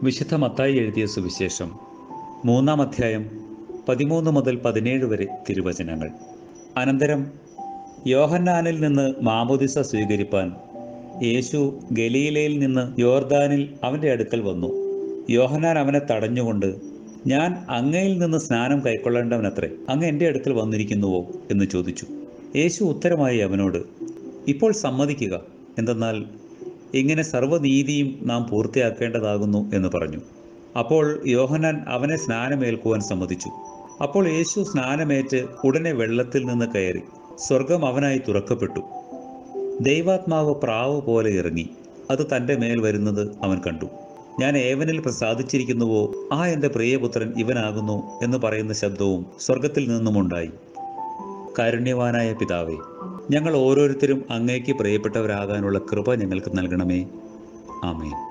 വിശുദ്ധ മത്തായി എഴുതിയ സുവിശേഷം മൂന്നാം അധ്യായം പതിമൂന്ന് മുതൽ പതിനേഴ് വരെ തിരുവചനങ്ങൾ അനന്തരം യോഹന്നാനിൽ നിന്ന് മാമോദിസ സ്വീകരിപ്പാൻ യേശു ഗലീലയിൽ നിന്ന് യോർദാനിൽ അവൻ്റെ അടുക്കൽ വന്നു യോഹന്നാൻ അവനെ തടഞ്ഞുകൊണ്ട് ഞാൻ അങ്ങയിൽ നിന്ന് സ്നാനം കൈക്കൊള്ളേണ്ടവനത്രേ അങ്ങ് എൻ്റെ അടുക്കൽ വന്നിരിക്കുന്നുവോ എന്ന് ചോദിച്ചു യേശു ഉത്തരമായി അവനോട് ഇപ്പോൾ സമ്മതിക്കുക എന്തെന്നാൽ ഇങ്ങനെ സർവ്വനീതിയും നാം പൂർത്തിയാക്കേണ്ടതാകുന്നു എന്ന് പറഞ്ഞു അപ്പോൾ യോഹന്നാൻ അവനെ സ്നാനമേൽക്കുവാൻ സമ്മതിച്ചു അപ്പോൾ യേശു സ്നാനമേറ്റ് ഉടനെ വെള്ളത്തിൽ നിന്ന് കയറി സ്വർഗം അവനായി തുറക്കപ്പെട്ടു ദൈവാത്മാവ് പ്രാവ് പോലെ ഇറങ്ങി അത് തൻ്റെ മേൽ വരുന്നത് അവൻ കണ്ടു ഞാൻ ഏവനിൽ പ്രസാദിച്ചിരിക്കുന്നുവോ ആ എൻ്റെ പ്രിയപുത്രൻ ഇവനാകുന്നു എന്ന് പറയുന്ന ശബ്ദവും സ്വർഗത്തിൽ നിന്നുമുണ്ടായി കാരുണ്യവാനായ പിതാവേ ഞങ്ങൾ ഓരോരുത്തരും അങ്ങേക്ക് പ്രിയപ്പെട്ടവരാകാനുള്ള കൃപ ഞങ്ങൾക്ക് നൽകണമേ ആമേൻ